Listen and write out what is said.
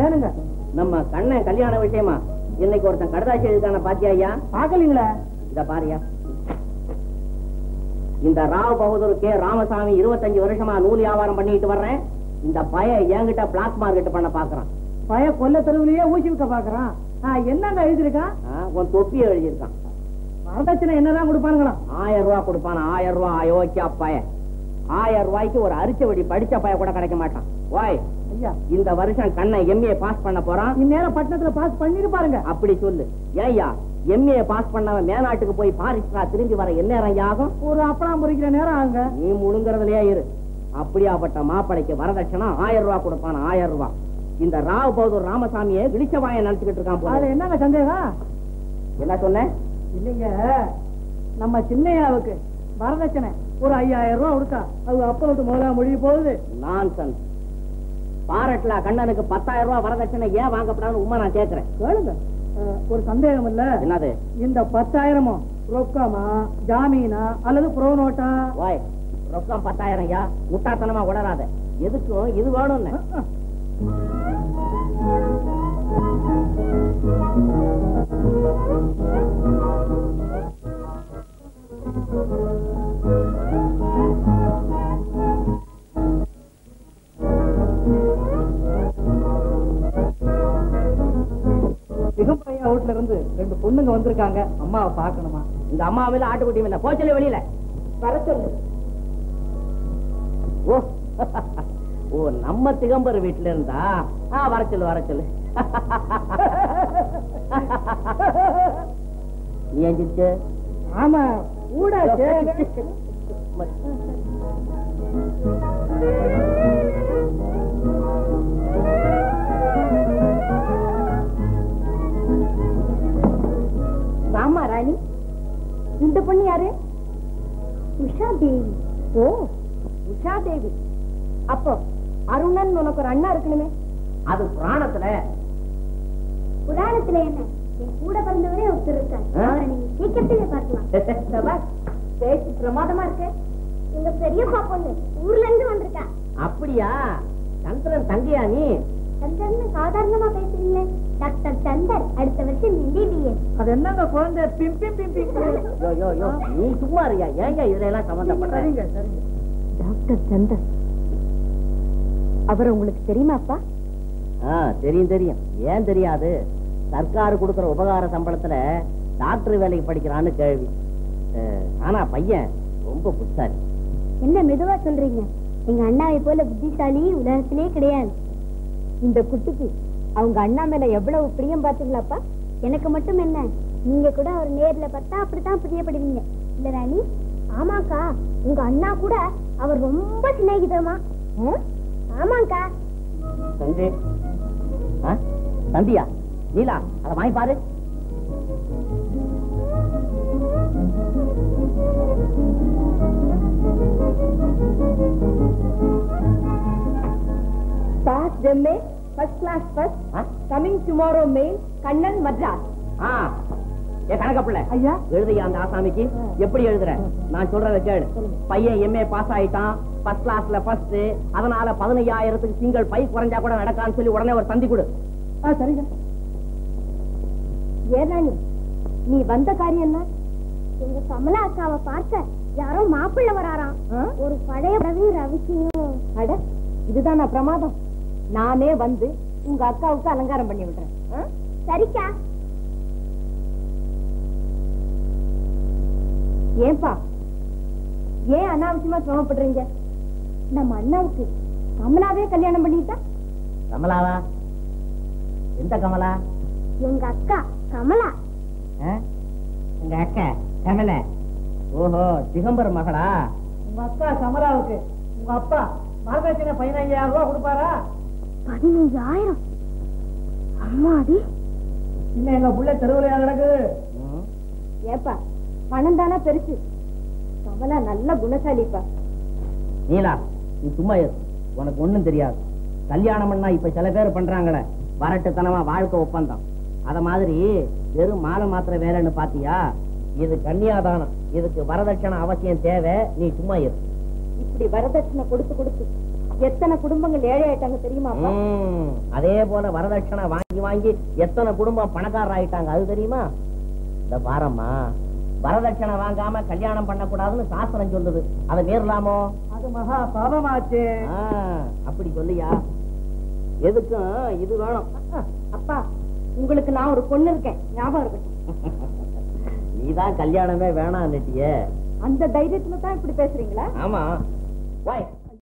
ஏனுங்க நம்ம கண்ணன் கல்யாண விஷயமா இன்னைக்கு ஒருத்தன் கடுதாசி எழுதான பாத்தியா ஐயா பாக்கலீங்களா இத பாரியா இந்த ராவ் பகதூர் கே ராமசாமி இருபத்தஞ்சு வருஷமா நூல் வியாபாரம் பண்ணிட்டு வர்றேன் இந்த பய என்கிட்ட பிளாக் மார்க்கெட் பண்ண பாக்குறான் பய கொல்ல தெருவுலயே ஊசி விற்க பாக்குறான் ஆ, என்னங்க எழுதிருக்கான் ஆ, உன் தொப்பியை எழுதியிருக்கான் வரதட்சணை என்னதான் கொடுப்பானுங்களா ஆயிரம் ரூபாய் கொடுப்பான் ஆயிரம் ரூபாய் அயோக்கியா பய ஆயிரம் ரூபாய்க்கு ஒரு அரிச்ச வெடி படிச்ச பய கூட கிடைக்க மாட்டான் வாய் ஐயா இந்த வருஷம் கண்ணை எம்ஏ பாஸ் பண்ண போறான் இந்நேரம் பட்டணத்துல பாஸ் பண்ணிட்டு பாருங்க அப்படி சொல்லு ஏய்யா எம்ஏ பாஸ் பண்ணவன் மேநாட்டுக்கு போய் பாரிஸ்டரா திரும்பி வர என்ன நேரம் ஆகும் ஒரு அப்பளம் பொறிக்கிற நேரம் ஆகுங்க நீ முழுங்குறதுலயே இரு அப்படியாப்பட்ட மாப்பிளைக்கு வரதட்சணை ஆயிரம் ரூபாய் கொடுப்பான் ஆயிரம் ரூபாய் இந்த ராவ் பகதூர் ராமசாமியை விழிச்சவாய நினைச்சுக்கிட்டு இருக்கான் போல அதுல என்னங்க சந்தேகம் என்ன சொன்ன இல்லைங்க நம்ம சின்னையாவுக்கு வரதட்சணை ஒரு ஐயாயிரம் ரூபாய் கொடுத்தா அது அப்பளத்து முதல்ல முடிய போகுது நான்சென்ஸ் பாரட்ல கண்ணனுக்கு பத்தாயிரம் ரூபாய் வரதட்சணை ஏன் வாங்கப்படாதுன்னு உண்மை நான் கேக்குறேன் கேளுங்க அஹ், ஒரு சந்தேகம் இல்ல என்னது இந்த பத்தாயிரமும் ரொக்கமா ஜாமீனா அல்லது ப்ரோ நோட்டா வாய் ரொக்கம் பத்தாயிரம் யா முட்டாத்தனமா உடறாத எதுக்கும் இது வேணும்னு சிகம்பையா வீட்டுல இருந்து ரெண்டு பொண்ணுங்க வந்திருக்காங்க அம்மாவை பார்க்கணுமா இந்த அம்மா மேல ஆட்டுக்குட்டியும் இல்ல போச்சல வெளியில வர சொல்லு ஓ ஓ நம்ம திகம்பர் வீட்டுல இருந்தா ஆ வர சொல்லு வர சொல்லு நீ ஏன் சிரிச்ச? ஆமா ஊடாச்சு வாமா ராணி இந்த பொண்ணு யாரு உஷா தேவி ஓ உஷா தேவி அப்போ அருணன் உனக்கு ஒரு அண்ணா இருக்கணுமே அது புராணத்துல புராணத்துல என்ன என் கூட பிறந்தவரே ஒருத்தர் இருக்கார் ஆ? அவரை நீங்க சீக்கிரத்திலே பார்க்கலாம் பிரபாஸ் பேச்சு பிரமாதமா இருக்கு எங்க பெரியப்பா பொண்ணு ஊர்ல இருந்து வந்திருக்கா அப்படியா சந்திரன் தங்கையா நீ சந்தர்னு சாதாரணமா பேசுறீங்களே டாக்டர் சந்தர் அடுத்த வருஷம் எம்பிபிஎஸ் அது என்னங்க குழந்தை பிம் பிம் பிம் பிம் யோ யோ யோ நீ சும்மா இருயா ஏங்க இதுல எல்லாம் சம்பந்தப்படுற சரிங்க சரிங்க டாக்டர் சந்தர் அவர் உங்களுக்கு தெரியுமாப்பா ஆ தெரியும் தெரியும் ஏன் தெரியாது சர்க்கார் கொடுக்கிற உபகார சம்பளத்துல டாக்டர் வேலைக்கு படிக்கிறான்னு கேள்வி அஹ், ஆனா பையன் ரொம்ப புத்தாரி என்ன மெதுவா சொல்றீங்க எங்க அண்ணாவை போல புத்திசாலி உலகத்திலே கிடையாது இந்த குட்டிக்கு அவங்க அண்ணா மேல எவ்வளவு பிரியம் பாத்தீங்களாப்பா எனக்கு மட்டும் என்ன நீங்க கூட அவர் நேர்ல பார்த்தா அப்படித்தான் பிரியப்படுவீங்க இல்ல ராணி ஆமாக்கா உங்க அண்ணா கூட அவர் ரொம்ப சிநேகிதமா ஆமாக்கா தந்தி ஆ? தந்தியா நீலா அதை வாங்கி பாரு பாஸ் ஜெம்மே ஃபர்ஸ்ட் கிளாஸ் ஃபர்ஸ்ட் ஆ? Coming tomorrow mail Kannan Madras ஆ ஏ கணக்க பிள்ளை ஐயா எழுதையா அந்த ஆசாமிக்கு எப்படி எழுதுற நான் சொல்றத கேளு பையன் எம்ஏ பாஸ் ஆயிட்டான் ஃபர்ஸ்ட் கிளாஸ்ல ஃபர்ஸ்ட் அதனால பதினையாயிரத்துக்கு சிங்கிள் பை குறைஞ்சா கூட நடக்கான்னு சொல்லி உடனே ஒரு தந்தி கொடு ஆ சரிங்க ஏராணி நீ வந்த காரியம் என்ன எங்க கமலா அக்காவை பார்க்க யாரோ மாப்பிள்ளை வராராம் ஒரு பழைய ரவி ரவிக்கையும் அட இதுதானா பிரமாதம் நானே வந்து உங்க அக்காவுக்கு அலங்காரம் பண்ணி விடுறேன் சரிக்கா ஏன்பா ஏன் அனாவசியமா சிரமப்படுறீங்க நம்ம அண்ணாவுக்கு கமலாவே கல்யாணம் பண்ணிட்டா கமலாவா எந்த கமலா எங்க அக்கா கமலா ஆ? உங்க அக்கா கமல ஓஹோ திகம்பர் மகளா உங்க அக்கா கமலாவுக்கு உங்க அப்பா வரதட்சணை பதினஞ்சாயிரம் ரூபாய் கொடுப்பாரா பதினைஞ்சாயிரம் அம்மாடி இன்னும் எங்க புள்ள தெருவுலையா கிடக்குது ம். ஏப்பா பணம் தானே பெருசு கமலா நல்ல குணசாலிப்பா நீலா நீ சும்மா இரு உனக்கு ஒண்ணும் தெரியாது கல்யாணம் பண்ணா இப்ப சில பேர் பண்றாங்களே வரட்டுத்தனமா வாழ்க்கை ஒப்பந்தம் அத மாதிரி வெறும் மாலை மாத்திர வேலைன்னு பாத்தியா இது கன்னியாதானம் இதுக்கு வரதட்சணை அவசியம் தேவை நீ சும்மா இரு இப்படி வரதட்சணை கொடுத்து கொடுத்து எத்தனை குடும்பங்கள் ஏழை ஆயிட்டாங்க தெரியுமாப்பா ம், அதே போல வரதட்சணை வாங்கி வாங்கி எத்தனை குடும்பம் பணக்காரர் ஆயிட்டாங்க அது தெரியுமா இந்த பாரம்மா வரதட்சணை வாங்காம கல்யாணம் பண்ணக்கூடாதுன்னு சாஸ்திரம் சொல்லுது அதை மீறலாமோ அது மகா பாபமாச்சே ஆ, அப்படி சொல்லியா எதுக்கும் இது வேணும் அப்பா உங்களுக்கு நான் ஒரு பொண்ணு இருக்கேன் ஞாபகம் இருக்கட்டும் நீதான் கல்யாணமே வேணாம் நெட்டியே அந்த தைரியத்துல தான் இப்படி பேசுறீங்களா ஆமா Why?